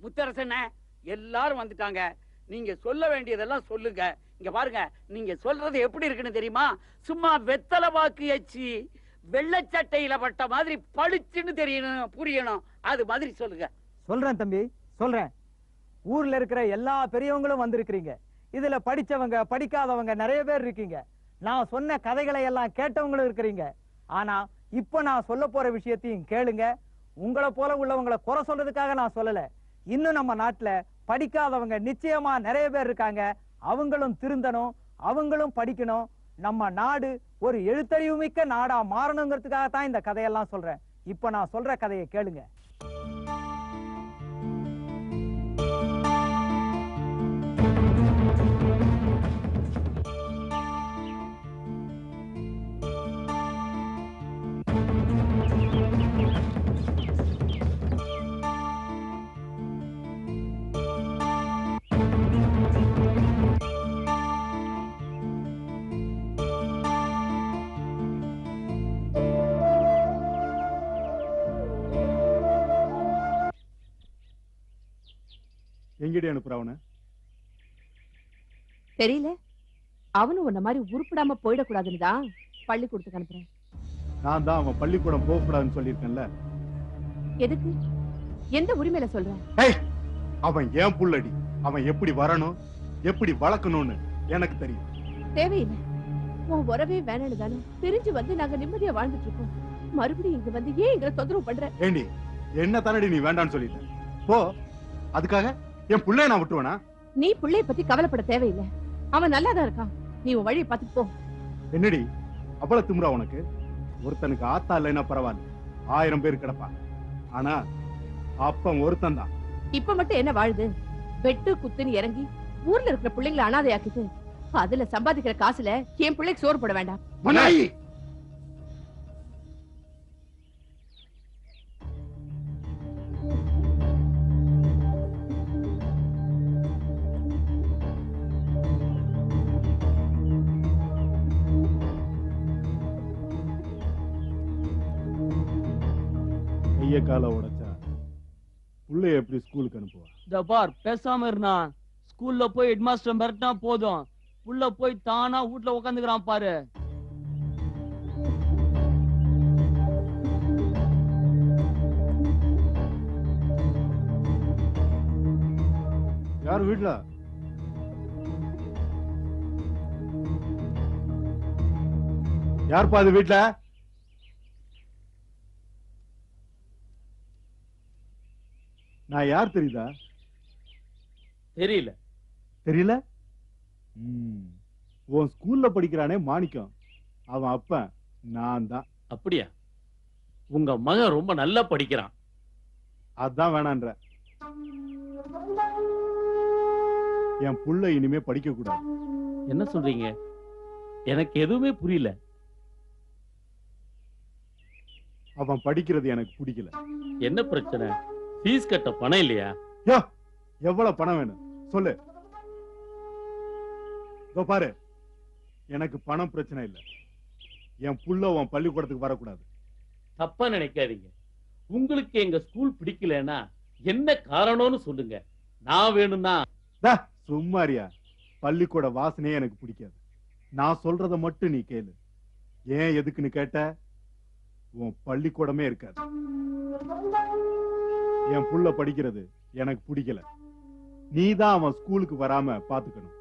முத்தரசன எல்லாரும் வந்துட்டாங்க நீங்க சொல்ல வேண்டியதெல்லாம் சொல்லுங்க இங்க பாருங்க நீங்க சொல்றது எப்படி இருக்குன்னு தெரியுமா சும்மா வெத்தலை பாக்கு எச்சி வெள்ளச்சட்டையில பட்ட மாதிரி பளிச்சுன்னு தெரியணும் புரியணும் அது மாதிரி சொல்லுங்க சொல்றேன் தம்பி சொல்றேன் ஊர்ல இருக்கிற எல்லா பெரியவங்களும் வந்திருக்கிறீங்க இதுல படிச்சவங்க படிக்காதவங்க நிறைய பேர் இருக்கீங்க நான் சொன்ன கதைகளை எல்லாம் கேட்டவங்களும் இருக்கிறீங்க ஆனா இப்ப நான் சொல்ல போற விஷயத்தையும் கேளுங்க உங்களை போல உள்ளவங்களை குறை சொல்றதுக்காக நான் சொல்லல இன்னும் நம்ம நாட்டுல படிக்காதவங்க நிச்சயமா நிறைய பேர் இருக்காங்க அவங்களும் திருந்தணும் அவங்களும் படிக்கணும் நம்ம நாடு ஒரு எழுத்தறிவு மிக்க நாடா மாறணுங்கிறதுக்காக தான் இந்த கதையெல்லாம் சொல்றேன் இப்ப நான் சொல்ற கதையை கேளுங்க எங்கடி அனுப்புற அவனை தெரியல அவனும் உன்ன மாதிரி உருப்படாம போயிடக்கூடாதுன்னு தான் பள்ளிக்கூடத்துக்கு அனுப்புறேன் நான் தான் அவன் பள்ளிக்கூடம் போகக்கூடாதுன்னு சொல்லியிருக்கேன்ல எதுக்கு எந்த உரிமையில சொல்றேன் ஏய் அவன் ஏன் புள்ளடி அவன் எப்படி வரணும் எப்படி வளர்க்கணும்னு எனக்கு தெரியும் தேவையில்லை உன் உறவே வேணும்னு தானே தெரிஞ்சு வந்து நாங்க நிம்மதியா வாழ்ந்துட்டு இருக்கோம் மறுபடியும் இங்க வந்து ஏன் எங்களை தொந்தரவு பண்ற ஏண்டி என்ன தானடி நீ வேண்டான்னு சொல்லிட்ட போ அதுக்காக என் புள்ளைய நான் விட்டுருவேனா நீ பிள்ளைய பத்தி கவலைப்பட தேவையில்லை அவன் நல்லாதான் இருக்கான் நீ உன் வழியை பார்த்துட்டு போ என்னடி அவ்வளவு திமுறா உனக்கு ஒருத்தனுக்கு ஆத்தா இல்லைன்னா பரவாயில்ல ஆயிரம் பேர் கிடப்பான் ஆனா அப்பன் ஒருத்தன் தான் இப்ப மட்டும் என்ன வாழுது வெட்டு குத்துன்னு இறங்கி ஊர்ல இருக்கிற பிள்ளைங்களை அனாதையாக்கிட்டு அதுல சம்பாதிக்கிற காசுல என் பிள்ளைக்கு சோறு போட வேண்டாம் மனாயி கைய கால உடைச்சா புள்ளைய எப்படி ஸ்கூலுக்கு அனுப்புவா இந்த பார் பேசாம இருந்தா ஸ்கூல்ல போய் ஹெட் மாஸ்டர் மிரட்டினா போதும் உள்ள போய் தானா வீட்ல உட்காந்துக்கிறான் பாரு யார் வீட்ல யார்ப்பா அது வீட்ல நான் யார் தெரியுதா தெரியல தெரியல ம். உன் ஸ்கூல்ல படிக்கிறானே மாணிக்கம் அவன் அப்பன் நான் தான் அப்படியா உங்க மகன் ரொம்ப நல்லா படிக்கிறான் அதான் வேணான்ற என் புள்ள இனிமே படிக்க கூடாது என்ன சொல்றீங்க எனக்கு எதுவுமே புரியல அவன் படிக்கிறது எனக்கு பிடிக்கல என்ன பிரச்சனை ஃபீஸ் கட்ட பணம் இல்லையா எவ்வளவு பணம் வேணும் சொல்லு இதோ பாரு எனக்கு பணம் பிரச்சனை இல்ல என் புள்ள உன் பள்ளிக்கூடத்துக்கு வரக்கூடாது தப்பா நினைக்காதீங்க உங்களுக்கு எங்க ஸ்கூல் பிடிக்கலன்னா என்ன காரணம்னு சொல்லுங்க நான் வேணும்னா டா, சும்மாரியா பள்ளிக்கூட வாசனையே எனக்கு பிடிக்காது நான் சொல்றத மட்டும் நீ கேளு ஏன் எதுக்குன்னு கேட்ட உன் பள்ளிக்கூடமே இருக்காது என் புள்ள படிக்கிறது எனக்கு பிடிக்கல நீ தான் அவன் ஸ்கூலுக்கு வராம பாத்துக்கணும்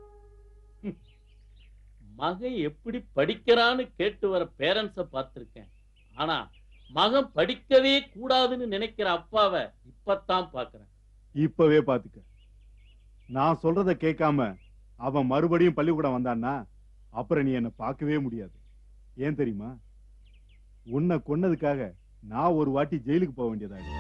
மகன் எப்படி படிக்கிறான்னு கேட்டு வர பேரண்ட்ஸ பார்த்திருக்கேன் ஆனா மகன் படிக்கவே கூடாதுன்னு நினைக்கிற அப்பாவை இப்பத்தான் பாக்குறேன் இப்பவே பாத்துக்க நான் சொல்றத கேட்காம அவன் மறுபடியும் பள்ளிக்கூடம் வந்தான்னா அப்புறம் நீ என்ன பார்க்கவே முடியாது ஏன் தெரியுமா உன்னை கொன்னதுக்காக நான் ஒரு வாட்டி ஜெயிலுக்கு போக வேண்டியதாகும்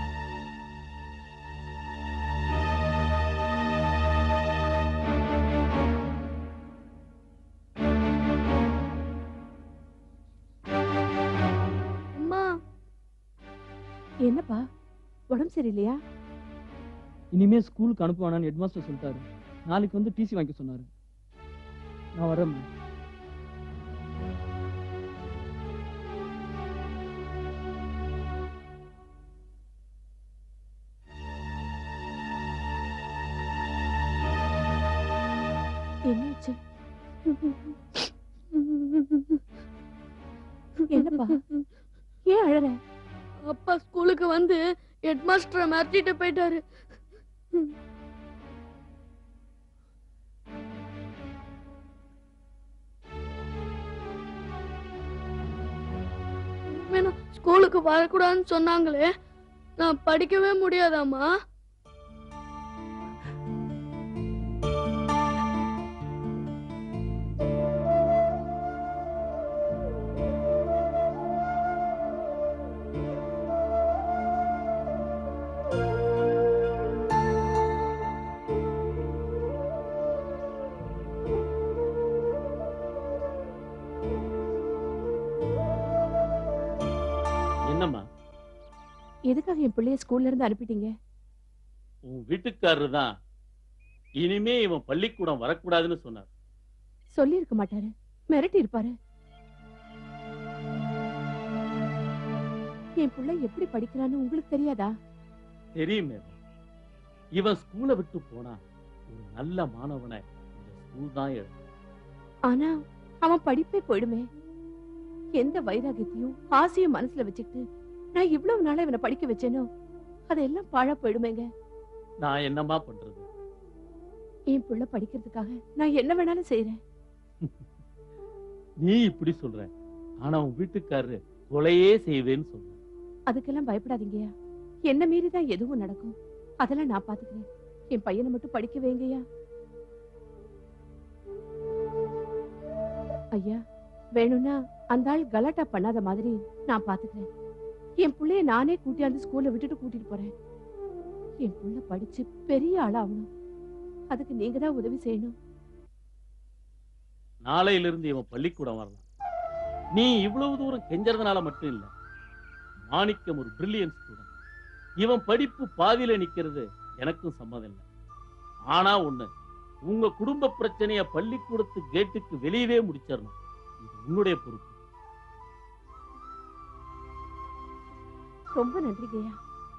அம்மா என்னப்பா உடம்பு சரியில்லையா இனிமே ஸ்கூலுக்கு அனுப்ப வேணாம்னு ஹெட் மாஸ்டர் சொல்லிட்டாரு நாளைக்கு வந்து டிசி வாங்கிக்க சொன்னாரு நான் வரேன் என்னப்பா ஏன் அழற அப்பா ஸ்கூலுக்கு வந்து ஹெட் மாஸ்டரை மிரட்டிட்டு போயிட்டாரு வேணா ஸ்கூலுக்கு வரக்கூடாதுன்னு சொன்னாங்களே நான் படிக்கவே முடியாதாம்மா என்னம்மா எதுக்காக என் பிள்ளைய ஸ்கூல்ல இருந்து அனுப்பிட்டீங்க உன் வீட்டுக்காரரு தான் இனிமே இவன் பள்ளிக்கூடம் வரக்கூடாதுன்னு சொன்னார் சொல்லி இருக்க மாட்டாரு மிரட்டி இருப்பாரு என் பிள்ளை எப்படி படிக்கிறான்னு உங்களுக்கு தெரியாதா தெரியுமே இவன் ஸ்கூலை விட்டு போனா ஒரு நல்ல மாணவனை இந்த ஸ்கூல் தான் எடுக்கும் ஆனா அவன் படிப்பே போயிடுமே எந்த வைராகியத்தையும் ஆசையும் மனசுல வச்சுக்கிட்டு நான் இவ்வளவு நாளா இவனை படிக்க வச்சேனோ அதெல்லாம் பாழா போயிடுமேங்க நான் என்னம்மா பண்றது என் புள்ள படிக்கிறதுக்காக நான் என்ன வேணாலும் செய்யறேன் நீ இப்படி சொல்ற ஆனா உன் வீட்டுக்காரரு கொலையே செய்வேன்னு சொல்ற அதுக்கெல்லாம் பயப்படாதீங்கய்யா என்ன மீறி தான் எதுவும் நடக்கும் அதெல்லாம் நான் பாத்துக்கிறேன் என் பையனை மட்டும் படிக்க வைங்கய்யா ஐயா வேணும்னா அந்த ஆள் கலாட்டா பண்ணாத மாதிரி நான் பாத்துக்கிறேன் என் புள்ளைய நானே கூட்டியாந்து ஸ்கூல்ல விட்டுட்டு கூட்டிட்டு போறேன் என் புள்ள படிச்சு பெரிய ஆளாகணும் அதுக்கு நீங்க தான் உதவி செய்யணும் நாளையிலிருந்து இவன் பள்ளிக்கூடம் வரலாம் நீ இவ்வளவு தூரம் கெஞ்சறதுனால மட்டும் இல்ல மாணிக்கம் ஒரு பிரில்லியன் ஸ்டூடெண்ட் இவன் படிப்பு பாதியில நிக்கிறது எனக்கும் சம்மதம் இல்லை ஆனா ஒண்ணு உங்க குடும்ப பிரச்சனைய பள்ளிக்கூடத்து கேட்டுக்கு வெளியவே முடிச்சிடணும் இது உன்னுடைய பொறுப்பு ரொம்ப நன்றிங்கய்யா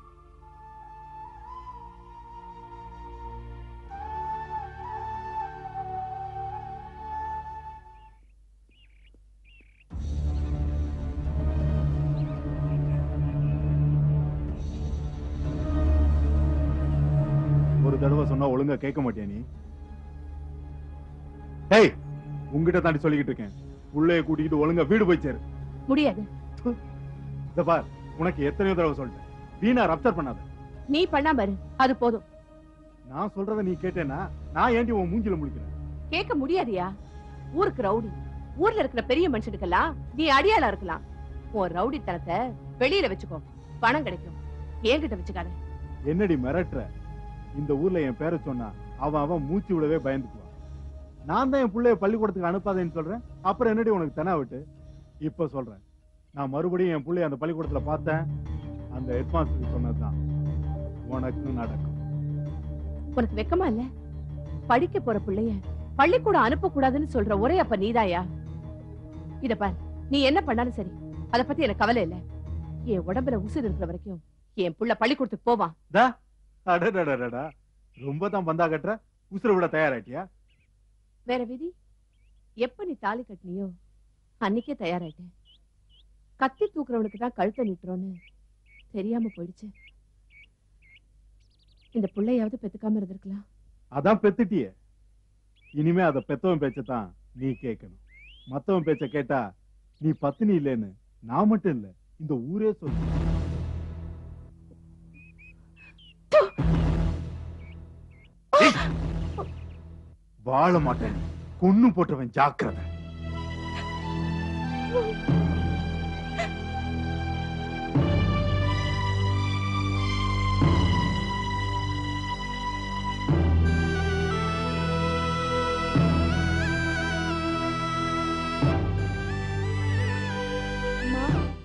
ஒரு தடவை சொன்னா ஒழுங்கா கேட்க மாட்டியா நீ டேய் உங்ககிட்ட தாண்டி சொல்லிக்கிட்டு இருக்கேன் புள்ளைய கூட்டிக்கிட்டு ஒழுங்கா வீடு போய் சேரு முடியாது இந்த பார் உனக்கு எத்தனையோ தடவை சொல்லிட்டேன் வீணா ரப்சர் பண்ணாத நீ பண்ணாம இரு அது போதும் நான் சொல்றத நீ கேட்டேன்னா நான் ஏண்டி உன் மூஞ்சில முழிக்கிறேன் கேட்க முடியாதியா ஊருக்கு ரவுடி ஊர்ல இருக்கிற பெரிய மனுஷனுக்கெல்லாம் நீ அடியாளா இருக்கலாம் உன் ரவுடித்தனத்தை வெளியில வச்சுக்கோ பணம் கிடைக்கும் என்கிட்ட வச்சுக்காத என்னடி மிரட்டுற இந்த ஊர்ல என் பேரை சொன்னா அவன் அவன் மூச்சு விடவே பயந்துக்குவான் நான் தான் என் புள்ளைய பள்ளிக்கூடத்துக்கு அனுப்பாதேன்னு சொல்றேன் அப்புறம் என்னடி உனக்கு தெனா விட்டு இப்ப சொல்றேன் நான் மறுபடியும் என் புள்ளைய அந்த பள்ளிக்கூடத்துல பார்த்தேன் அந்த ஹெட்மாஸ்டருக்கு சொன்னதுதான் உனக்கும் நடக்கும் உனக்கு வெக்கமா இல்ல படிக்க போற பிள்ளைய பள்ளிக்கூடம் அனுப்ப கூடாதுன்னு சொல்ற ஒரே அப்ப நீதாயா இத பார் நீ என்ன பண்ணாலும் சரி அத பத்தி எனக்கு கவலை இல்ல என் உடம்புல உசுர் இருக்கிற வரைக்கும் என் புள்ள பள்ளிக்கூடத்துக்கு போவான் அடடடடடா ரொம்ப தான் பந்தா கட்டுற உசுர விட தயாராட்டியா வேற விதி எப்ப நீ தாலி கட்டினியோ அன்னைக்கே தயாராயிட்டேன் கத்தி தூக்குறவனுக்கு தான் கழுத்தை நீட்டுறோன்னு தெரியாம போயிடுச்சு இந்த புள்ளையாவது பெத்துக்காம இருந்திருக்கலாம் அதான் பெத்துட்டியே இனிமே அத பெத்தவன் பேச்சத்தான் நீ கேட்கணும் மத்தவன் பேச்ச கேட்டா நீ பத்தினி இல்லைன்னு நான் மட்டும் இல்ல இந்த ஊரே சொல்லு ஏய், வாழ மாட்டேன் கொன்னு போட்டவன் ஜாக்கிரதை அம்மா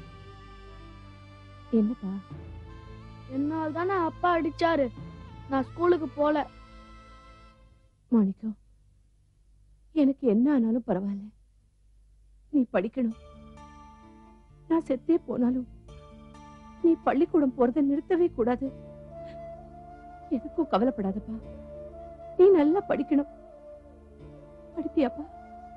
என்னப்பா என்னால் தானே அப்பா அடிச்சாரு நான் ஸ்கூலுக்கு போல மாணிக்கம் எனக்கு என்ன ஆனாலும் பரவாயில்ல நீ படிக்கணும் நான் செத்தே போனாலும் நீ பள்ளிக்கூடம் போறதை நிறுத்தவே கூடாது எதுக்கும் கவலைப்படாதப்பா நீ நல்லா படிக்கணும் படிப்பியாப்பா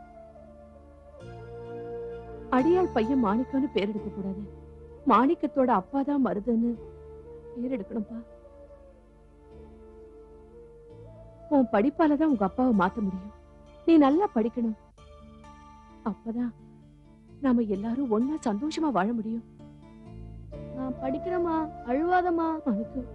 அடியாள் பையன் மாணிக்கம்னு பேர் எடுக்க கூடாது மாணிக்கத்தோட அப்பா தான் மருதுன்னு பேர் எடுக்கணும்பா உன் படிப்பால தான் உங்க அப்பாவை மாத்த முடியும் நீ நல்லா படிக்கணும் அப்பதான் நாம எல்லாரும் ஒன்னா சந்தோஷமா வாழ முடியும் நான் படிக்கிறேம்மா அழுவாதம்மா மாணிக்கம்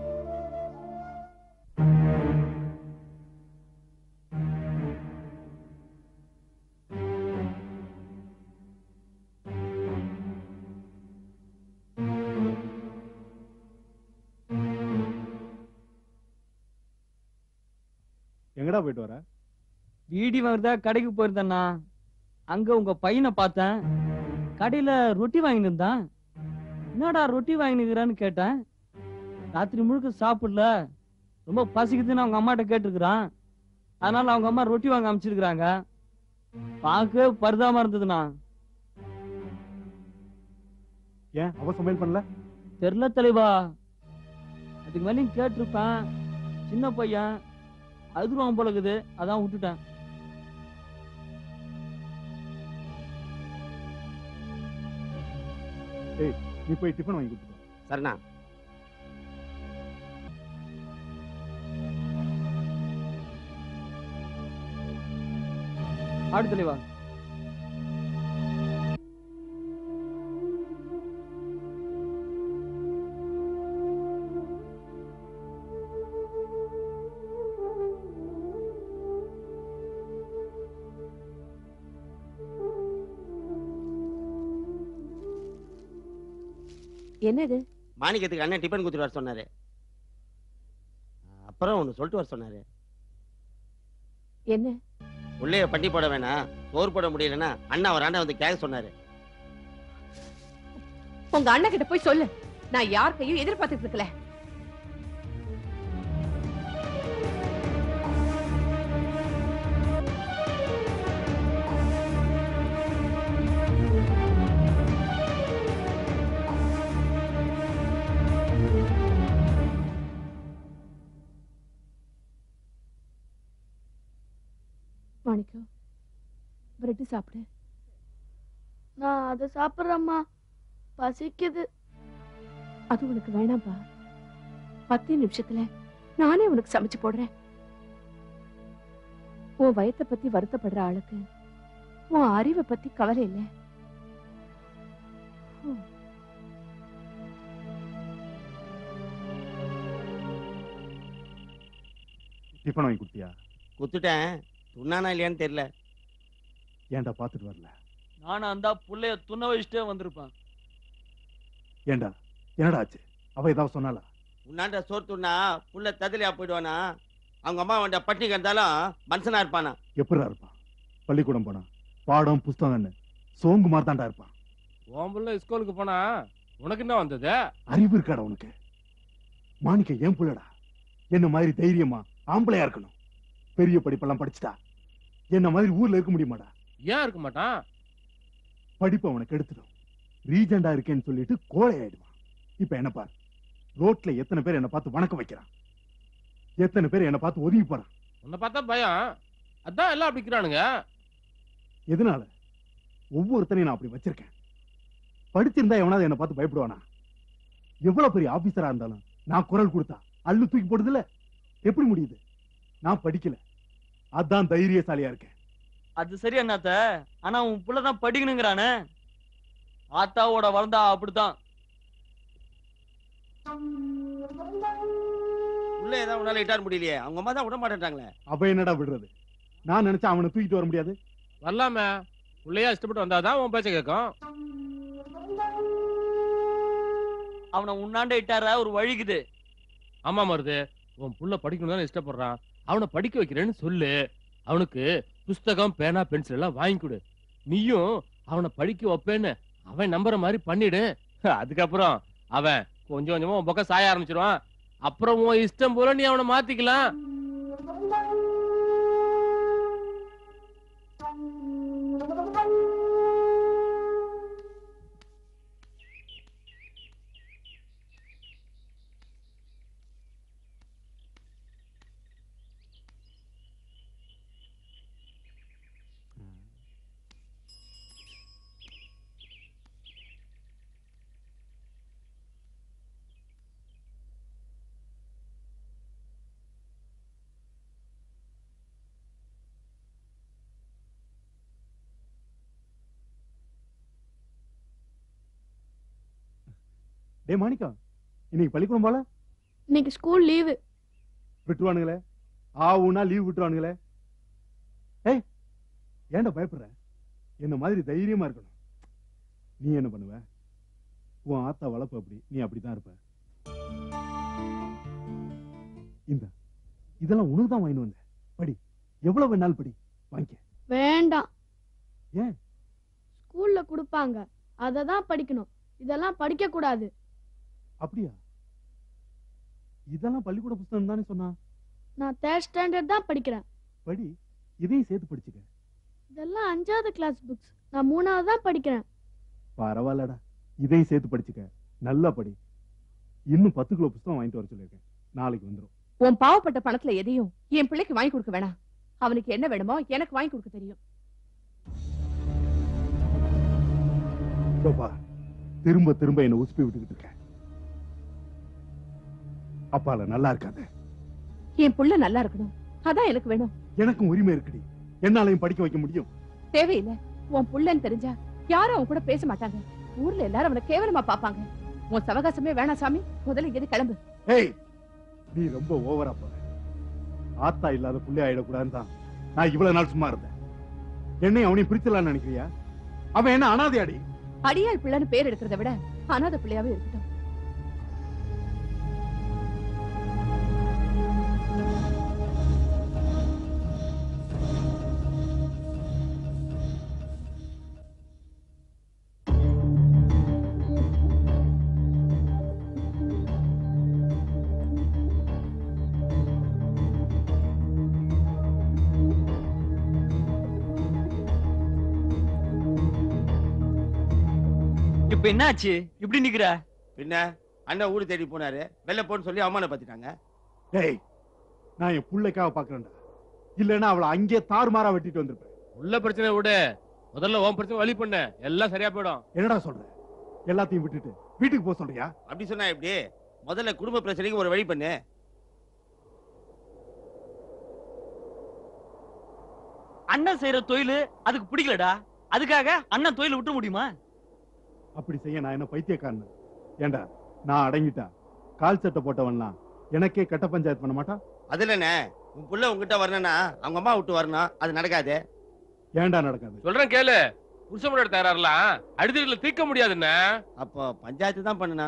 எங்கடா போயிட்டு வர வீடி வாங்குறதா கடைக்கு போயிருந்தேண்ணா அங்க உங்க பையனை பார்த்தேன் கடையில ரொட்டி வாங்கிட்டு இருந்தான் என்னடா ரொட்டி வாங்கினுக்கிறான்னு கேட்டேன் ராத்திரி முழுக்க சாப்பிடல ரொம்ப பசிக்குதுன்னு அவங்க அம்மாட்ட கேட்டிருக்கிறான் அதனால அவங்க அம்மா ரொட்டி வாங்க அமைச்சிருக்கிறாங்க பார்க்கவே பரிதாபமா இருந்ததுண்ணா ஏன் அவ சமையல் பண்ணல தெரியல தலைவா அதுக்கு மேலேயும் கேட்டிருப்பேன் சின்ன பையன் அதுவும் போல இருக்குது அதான் விட்டுட்டேன் நீ போய் டிஃபன் வாங்கி கொடுத்துட்டு வா. சரிண்ணா ஆடு தலைவா என்னது மாணிக்கத்துக்கு அண்ணன் டிஃபன் கொடுத்துட்டு வர சொன்னாரு அப்புறம் ஒன்று சொல்லிட்டு வர சொன்னாரு என்ன உள்ளே பட்டி போட வேணாம் சோறு போட முடியலன்னா அண்ணா அவர் அண்ணன் வந்து கேட்க சொன்னாரு உங்க அண்ணன் கிட்ட போய் சொல்லு நான் யார் கையும் எதிர்பார்த்துட்டு இருக்கல மாணிக்கம் பிரெட் சாப்பிடு நான் அதை சாப்பிட்றேம்மா பசிக்குது அது உனக்கு வேணாம்பா பத்து நிமிஷத்துல நானே உனக்கு சமைச்சு போடுறேன் உன் வயத்தை பத்தி வருத்தப்படுற ஆளுக்கு உன் அறிவை பத்தி கவலை இல்ல டிஃபன் வாங்கி கொடுத்தியா குத்துட்டேன் துண்ணானா இல்லையான்னு தெரியல ஏன்டா பார்த்துட்டு வரல நானும் அந்த புள்ளைய துண்ண வச்சுட்டே வந்திருப்பேன் ஏன்டா என்னடா ஆச்சு அவ ஏதாவது சொன்னாலா உன்னாண்ட சோறு துண்ணா புள்ள ததிலியா போயிடுவானா அவங்க அம்மா வண்ட பட்டினி கிடந்தாலும் மனுஷனா இருப்பானா எப்படிடா இருப்பான் பள்ளிக்கூடம் போனா பாடம் புஸ்தகம்னு சோங்கு மாதிரி தான்டா இருப்பான் உன் புள்ள ஸ்கூலுக்கு போனா உனக்கு என்ன வந்தது அறிவு இருக்காடா உனக்கு மாணிக்க ஏன் புள்ளடா என்ன மாதிரி தைரியமா ஆம்பளையா இருக்கணும் பெரிய படிப்பெல்லாம் படிச்சுட்டா என்ன மாதிரி ஊர்ல இருக்க முடியுமாடா ஏன் இருக்க மாட்டான் படிப்பு அவனுக்கு எடுத்துடும் ரீஜெண்டா இருக்கேன்னு சொல்லிட்டு கோழை ஆயிடுவான் இப்ப என்ன பார் ரோட்ல எத்தனை பேர் என்ன பார்த்து வணக்கம் வைக்கிறான் எத்தனை பேர் என்ன பார்த்து ஒதுங்கி போறான் உன்னை பார்த்தா பயம் அதான் எல்லாம் அப்படி இருக்கிறானுங்க எதனால ஒவ்வொருத்தனையும் நான் அப்படி வச்சிருக்கேன் படிச்சிருந்தா எவனாவது என்ன பார்த்து பயப்படுவானா எவ்வளவு பெரிய ஆபீசரா இருந்தாலும் நான் குரல் கொடுத்தா அள்ளு தூக்கி போடுதுல எப்படி முடியுது நான் படிக்கல அதான் தைரியசாலியா இருக்கேன் அது சரி அண்ணாத்த ஆனா உன் புள்ள தான் படிக்கணுங்கிறானே ஆத்தாவோட வளர்ந்தா அப்படித்தான் உள்ள ஏதாவது உன்னால இட்டார் முடியலையே அவங்க அம்மா தான் விட மாட்டேன்ட்டாங்களே அவ என்னடா விடுறது நான் நினைச்சா அவனை தூக்கிட்டு வர முடியாது வரலாமே உள்ளேயா இஷ்டப்பட்டு வந்தாதான் உன் பேச்ச கேட்கும் அவனை உன்னாண்ட இட்டார ஒரு வழிக்குது ஆமா மருது உன் புள்ள படிக்கணும் தானே இஷ்டப்படுறான் அவனை படிக்க வைக்கிறேன்னு சொல்லு அவனுக்கு புஸ்தகம் பேனா பென்சில் எல்லாம் வாங்கி கொடு நீயும் அவனை படிக்க வைப்பேன்னு அவன் நம்புற மாதிரி பண்ணிடு அதுக்கப்புறம் அவன் கொஞ்சம் கொஞ்சமா உன் பக்கம் சாய ஆரம்பிச்சிருவான் அப்புறம் உன் இஷ்டம் போல நீ அவனை மாத்திக்கலாம் டே மாணிக்கம் இன்னைக்கு பள்ளிக்கூடம் போல இன்னைக்கு ஸ்கூல் லீவு விட்டுருவானுங்களே ஆ ஊனா லீவ் விட்டுருவானுங்களே ஏய் ஏன்டா பயப்படுற என்ன மாதிரி தைரியமா இருக்கணும் நீ என்ன பண்ணுவ உன் ஆத்தா வளர்ப்பு அப்படி நீ அப்படித்தான் இருப்ப இந்த இதெல்லாம் உனக்கு தான் வாங்கிட்டு வந்த படி எவ்வளவு வேணாலும் படி வாங்கிக்க வேண்டாம் ஏன்? ஸ்கூல்ல கொடுப்பாங்க அதை தான் படிக்கணும் இதெல்லாம் படிக்க கூடாது அப்படியா இதெல்லாம் பள்ளிக்கூட புஸ்தகம் தானே சொன்னா நான் தேர்ட் ஸ்டாண்டர்ட் தான் படிக்கிறேன் படி இதையும் சேர்த்து படிச்சுக்க இதெல்லாம் அஞ்சாவது கிளாஸ் புக்ஸ் நான் மூணாவது தான் படிக்கிறேன் பரவாயில்லடா இதையும் சேர்த்து படிச்சுக்க நல்லா படி இன்னும் பத்து கிலோ புஸ்தகம் வாங்கிட்டு வர சொல்லியிருக்கேன் நாளைக்கு வந்துரும் உன் பாவப்பட்ட பணத்துல எதையும் என் பிள்ளைக்கு வாங்கி கொடுக்க வேணாம் அவனுக்கு என்ன வேணுமோ எனக்கு வாங்கி கொடுக்க தெரியும் இதோப்பா திரும்ப திரும்ப என்ன உசுப்பி விட்டுக்கிட்டு இருக்க அப்பால நல்லா இருக்காது என் புள்ள நல்லா இருக்கணும் அதான் எனக்கு வேணும் எனக்கும் உரிமை இருக்குடி என்னாலையும் படிக்க வைக்க முடியும் தேவையில்லை உன் புள்ளன்னு தெரிஞ்சா யாரும் அவன் கூட பேச மாட்டாங்க ஊர்ல எல்லாரும் அவனை கேவலமா பாப்பாங்க உன் சவகாசமே வேணாம் சாமி முதல்ல இங்க கிளம்பு ஏய் நீ ரொம்ப ஓவரா போற ஆத்தா இல்லாத புள்ளை ஆயிடக்கூடாதுன்னு தான் நான் இவ்வளவு நாள் சும்மா இருந்தேன் என்னையும் அவனையும் பிரிச்சலாம்னு நினைக்கிறியா அவன் என்ன அனாதையாடி அடியாள் பிள்ளைன்னு பேர் எடுக்கிறத விட அனாதை பிள்ளையாவே இருக்கட்டும் இப்ப என்னாச்சு இப்படி நிக்கிற பின்ன அண்ணன் ஊடு தேடி போனாரு வெள்ள போன்னு சொல்லி அவமானப்படுத்திட்டாங்க டேய் நான் என் புள்ளைக்காக பாக்குறேன்டா இல்லைன்னா அவளை அங்கே தாறுமாறா வெட்டிட்டு வந்திருப்பேன் உள்ள பிரச்சனை விடு முதல்ல உன் பிரச்சனை வழி பண்ணு எல்லாம் சரியா போயிடும் என்னடா சொல்ற எல்லாத்தையும் விட்டுட்டு வீட்டுக்கு போக சொல்றியா அப்படி சொன்னா எப்படி முதல்ல குடும்ப பிரச்சனைக்கு ஒரு வழி பண்ணு அண்ணன் செய்யற தொழில் அதுக்கு பிடிக்கலடா அதுக்காக அண்ணன் தொழில் விட்டு முடியுமா அப்படி செய்ய நான் என்ன பைத்தியக்காரன் ஏண்டா நான் அடங்கிட்டா கால் சட்டை போட்டவன்லாம் எனக்கே கட்ட பஞ்சாயத்து பண்ண மாட்டான் அதுல என்ன உன் புள்ள உங்ககிட்ட வரணும்னா அவங்க அம்மா விட்டு வரணும் அது நடக்காது ஏன்டா நடக்காது சொல்றேன் கேளு புருஷ முன்னாடி தயாரில்லாம் அடிதடியில தீர்க்க முடியாதுன்னு அப்போ பஞ்சாயத்து தான் பண்ணனா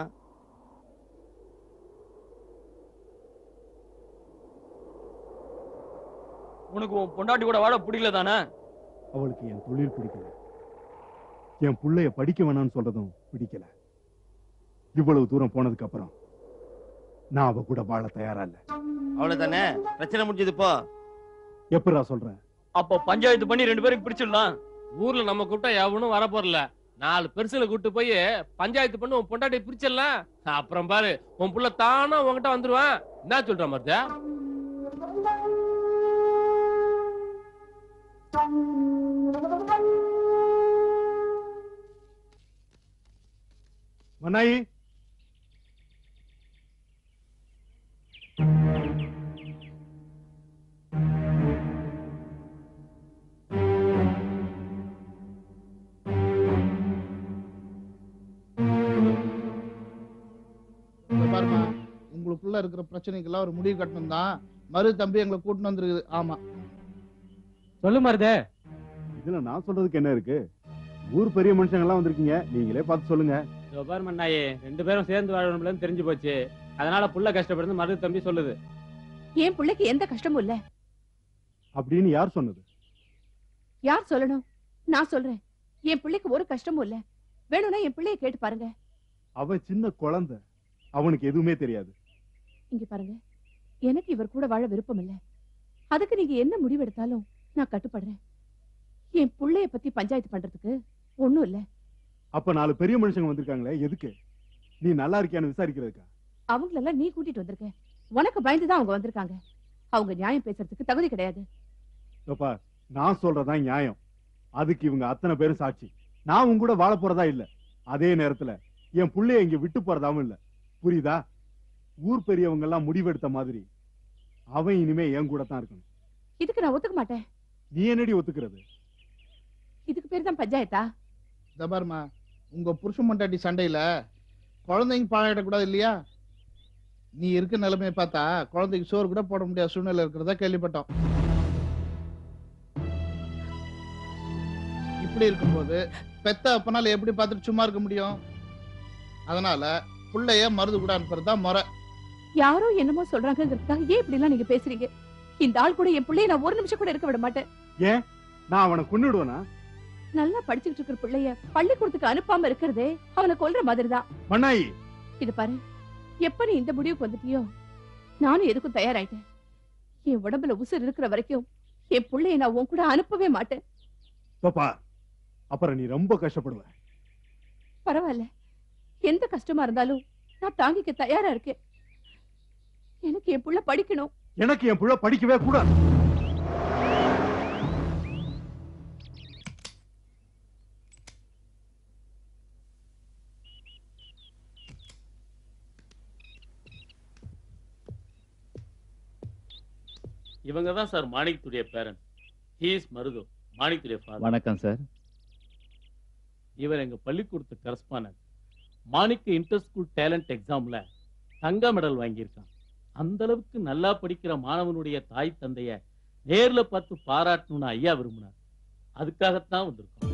உனக்கு உன் பொண்டாட்டி கூட வாழ பிடிக்கல தானே அவளுக்கு என் தொழில் பிடிக்கல என் புள்ளைய படிக்க வேணாம்னு சொல்றதும் பிடிக்கல இவ்வளவு தூரம் போனதுக்கு அப்புறம் நான் அவ கூட வாழ தயாரா இல்ல அவ்வளவுதானே பிரச்சனை முடிஞ்சது போ எப்படா சொல்றேன் அப்ப பஞ்சாயத்து பண்ணி ரெண்டு பேரும் பிரிச்சிடலாம் ஊர்ல நம்ம கூப்பிட்டா எவனும் வர போறல நாலு பெருசுல கூட்டு போய் பஞ்சாயத்து பண்ணி உன் பொண்டாட்டி பிரிச்சிடலாம் அப்புறம் பாரு உன் புள்ள தானா உன்கிட்ட வந்துருவான் என்ன சொல்ற மருதா மன்னாயி இங்க பாருமா உங்களுக்குள்ள இருக்கிற பிரச்சனைக்கெல்லாம் ஒரு முடிவு கட்டணும் தான் மறு தம்பி எங்களை கூட்டின்னு வந்திருக்குது ஆமா சொல்லு மருதே இதுல நான் சொல்றதுக்கு என்ன இருக்கு ஊர் பெரிய மனுஷங்க எல்லாம் வந்திருக்கீங்க நீங்களே பார்த்து சொல்லுங்க பார் மண்ணாயே ரெண்டு பேரும் சேர்ந்து வாழணும்லன்னு தெரிஞ்சு போச்சு அதனால புள்ள கஷ்டப்படுது மருது தம்பி சொல்லுது என் பிள்ளைக்கு எந்த கஷ்டமும் இல்ல அப்படின்னு யார் சொன்னது யார் சொல்லணும் நான் சொல்றேன் என் பிள்ளைக்கு ஒரு கஷ்டமும் இல்ல வேணும்னா என் பிள்ளைய கேட்டு பாருங்க அவன் சின்ன குழந்தை அவனுக்கு எதுவுமே தெரியாது இங்க பாருங்க எனக்கு இவர் கூட வாழ விருப்பம் இல்ல அதுக்கு நீங்க என்ன முடிவெடுத்தாலும் நான் கட்டுப்படுறேன் என் புள்ளைய பத்தி பஞ்சாயத்து பண்றதுக்கு ஒண்ணும் இல்ல அப்ப நாலு பெரிய மனுஷங்க வந்திருக்காங்களே எதுக்கு நீ நல்லா இருக்கியான்னு விசாரிக்கிறதுக்கா அவங்களெல்லாம் நீ கூட்டிட்டு வந்திருக்க உனக்கு பயந்துதான் அவங்க வந்திருக்காங்க அவங்க நியாயம் பேசுறதுக்கு தகுதி கிடையாது அப்பா நான் சொல்றதான் நியாயம் அதுக்கு இவங்க அத்தனை பேரும் சாட்சி நான் உன் கூட வாழ போறதா இல்ல அதே நேரத்துல என் புள்ளைய இங்க விட்டு போறதாவும் இல்ல புரியுதா ஊர் பெரியவங்க எல்லாம் முடிவெடுத்த மாதிரி அவன் இனிமே என் கூட தான் இருக்கணும் இதுக்கு நான் ஒத்துக்க மாட்டேன் நீ என்னடி ஒத்துக்கிறது இதுக்கு பேர் தான் பஞ்சாயத்தா இந்த பாருமா உங்க புருஷன் மண்டாட்டி சண்டையில குழந்தைங்க பாழாயிடக்கூடாது இல்லையா நீ இருக்க நிலைமையை பார்த்தா குழந்தைக்கு சோறு கூட போட முடியாத சூழ்நிலை இருக்கிறதா கேள்விப்பட்டோம் இப்படி இருக்கும்போது பெத்த அப்பனால எப்படி பார்த்துட்டு சும்மா இருக்க முடியும் அதனால புள்ளைய மருது கூட அனுப்புறது தான் முறை யாரோ என்னமோ சொல்றாங்கிறதுக்காக ஏன் இப்படி எல்லாம் நீங்க பேசுறீங்க இந்த ஆள் கூட என் பிள்ளைய நான் ஒரு நிமிஷம் கூட இருக்க விட மாட்டேன் நான் அவனை கொன்னுடுவேனா நல்லா படிச்சுக்கிட்டு இருக்கிற பிள்ளைய பள்ளிக்கூடத்துக்கு அனுப்பாம இருக்கிறதே அவனை கொல்ற மாதிரிதான் மண்ணாயி இது பாரு எப்ப நீ இந்த முடிவுக்கு வந்துட்டியோ நானும் எதுக்கும் தயாராயிட்டேன் என் உடம்புல உசுர் இருக்கிற வரைக்கும் என் பிள்ளைய நான் உன் கூட அனுப்பவே மாட்டேன் பாப்பா அப்புறம் நீ ரொம்ப கஷ்டப்படுவ பரவாயில்ல எந்த கஷ்டமா இருந்தாலும் நான் தாங்கிக்க தயாரா இருக்கேன் எனக்கு என் புள்ள படிக்கணும் எனக்கு என் புள்ள படிக்கவே கூடாது இவங்க தான் சார் மாணிக்கத்துடைய பேரன் ஹீஸ் மருது மாணிக்கத்துடைய ஃபாதர் வணக்கம் சார் இவர் எங்க பள்ளிக்கூடத்து correspondent Manikka inter school talent எக்ஸாம்ல தங்க மெடல் வாங்கியிருக்கான் அந்த அளவுக்கு நல்லா படிக்கிற மாணவனுடைய தாய் தந்தைய நேர்ல பார்த்து பாராட்டணும்னு ஐயா விரும்பினார் அதுக்காகத்தான் வந்திருக்கோம்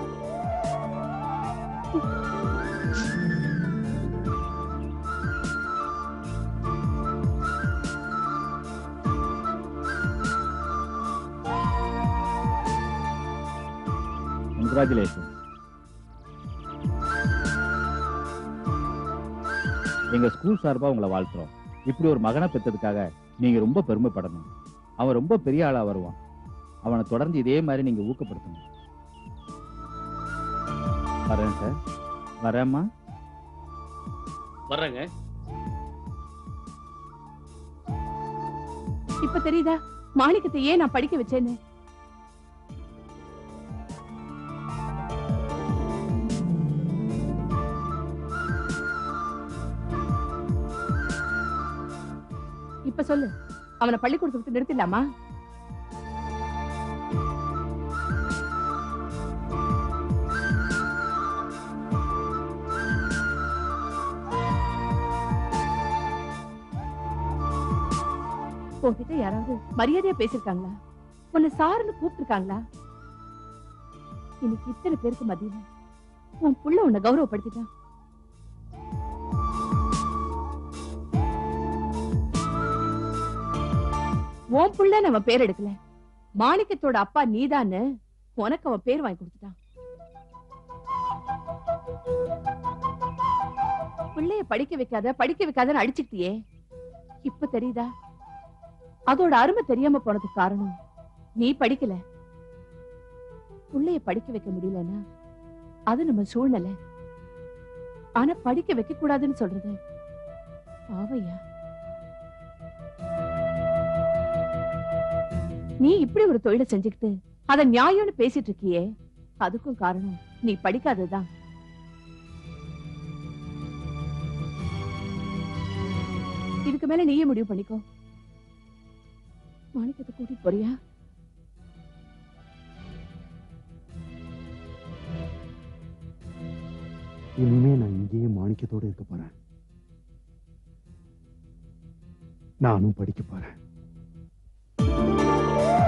கங்க்ராச்சுலேஷன் எங்க ஸ்கூல் சார்பா உங்களை வாழ்த்துறோம் இப்படி ஒரு மகனை பெற்றதுக்காக நீங்க ரொம்ப பெருமைப்படணும் அவன் ரொம்ப பெரிய ஆளா வருவான் அவனை தொடர்ந்து இதே மாதிரி நீங்க ஊக்கப்படுத்தணும் வரேன் சார் வரேம்மா வர்றேங்க இப்ப தெரியுதா மாணிக்கத்தை ஏன் நான் படிக்க வச்சேன்னு இப்ப சொல்லு அவனை பள்ளிக்கூடத்தை விட்டு நிறுத்திடலாமா உன்கிட்ட யாராவது மரியாதையா பேசிருக்காங்களா உன்னை சாருன்னு கூப்பிட்டுருக்காங்களா இன்னைக்கு இத்தனை பேருக்கு மத்தியில உன் புள்ள உன்னை கௌரவப்படுத்திட்டான் உன் புள்ள நம்ம பேர் எடுக்கல மாணிக்கத்தோட அப்பா நீதான்னு உனக்கு அவன் பேர் வாங்கி கொடுத்துட்டான் பிள்ளைய படிக்க வைக்காத படிக்க வைக்காதன்னு அடிச்சுக்கிட்டியே இப்ப தெரியுதா அதோட அருமை தெரியாம போனதுக்கு காரணம் நீ படிக்கல புள்ளைய படிக்க வைக்க முடியலன்னா அது நம்ம சூழ்நிலை ஆனா படிக்க வைக்க கூடாதுன்னு சொல்றது பாவையா நீ இப்படி ஒரு தொழிலை செஞ்சுக்கிட்டு அத நியாயம்னு பேசிட்டு இருக்கியே அதுக்கும் காரணம் நீ படிக்காததுதான் இதுக்கு மேல நீயே முடிவு பண்ணிக்கோ மாணிக்கத்தை கூட்டிட்டு போறியா இனிமே நான் இங்கேயே மாணிக்கத்தோட இருக்க போறேன் நானும் படிக்க போறேன்